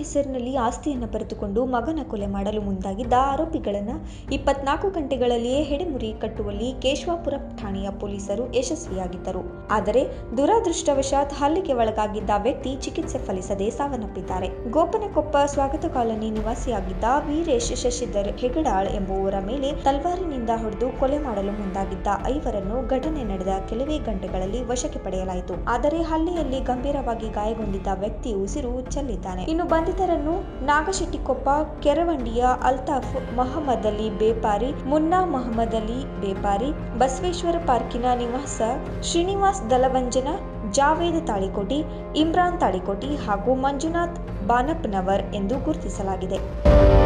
ಹೆಸರಿನಲ್ಲಿ ಆಸ್ತಿಯನ್ನು ಬರೆದುಕೊಂಡು ಮಗನ ಕೊಲೆ ಮಾಡಲು ಮುಂದಾಗಿದ್ದ ಆರೋಪಿಗಳನ್ನು ಇಪ್ಪತ್ನಾಲ್ಕು ಗಂಟೆಗಳಲ್ಲಿಯೇ ಹೆಡೆಮುರಿ ಕಟ್ಟುವಲ್ಲಿ ಕೇಶವಾಪುರ ಠಾಣೆಯ ಪೊಲೀಸರು ಯಶಸ್ವಿಯಾಗಿದ್ದರು ಆದರೆ ದುರಾದೃಷ್ಟವಶಾತ್ ಹಲ್ಲೆಗೆ ಒಳಗಾಗಿದ್ದ ವ್ಯಕ್ತಿ ಚಿಕಿತ್ಸೆ ಫಲಿಸದೆ ಸಾವನ್ನಪ್ಪಿದ್ದಾರೆ ಗೋಪನಕೊಪ್ಪ ಸ್ವಾಗತ ಕಾಲನಿ ನಿವಾಸಿಯಾಗಿದ್ದ ವೀರೇಶ್ ಶಶಿಧರ್ ಹೆಗಡಾಳ್ ಎಂಬುವರ ಮೇಲೆ ತಲ್ವಾರಿನಿಂದ ಹೊಡೆದು ಕೊಲೆ ಮಾಡಲು ಮುಂದಾಗಿದ್ದ ಐವರನ್ನು ಘಟನೆ ನಡೆದ ಕೆಲವೇ ಗಂಟೆಗಳಲ್ಲಿ ವಶಕ್ಕೆ ಪಡೆಯಲಾಯಿತು ಆದರೆ ಹಲ್ಲೆಯಲ್ಲಿ ಗಂಭೀರವಾಗಿ ಗಾಯಗೊಂಡಿದ್ದ ವ್ಯಕ್ತಿ ಉಸಿರು ಚೆಲ್ಲಿದ್ದಾನೆ ಇನ್ನು ಬಂಧಿತರನ್ನು ನಾಗಶೆಟ್ಟಿಕೊಪ್ಪ ಕೆರವಂಡಿಯ ಅಲ್ತಾಫ್ ಮಹಮ್ಮದ್ ಅಲಿ ಬೇಪಾರಿ ಮುನ್ನಾ ಮಹಮ್ಮದ್ ಅಲಿ ಬೇಪಾರಿ ಬಸವೇಶ್ವರ ಪಾರ್ಕಿನ ನಿವಾಸ ಶ್ರೀನಿವಾಸ್ ದಲವಂಜನ ಜಾವೇದ್ ತಾಳಿಕೋಟಿ ಇಮ್ರಾನ್ ತಾಳಿಕೋಟಿ ಹಾಗೂ ಮಂಜುನಾಥ್ ಬಾನಪ್ಪನವರ್ ಎಂದು ಗುರುತಿಸಲಾಗಿದೆ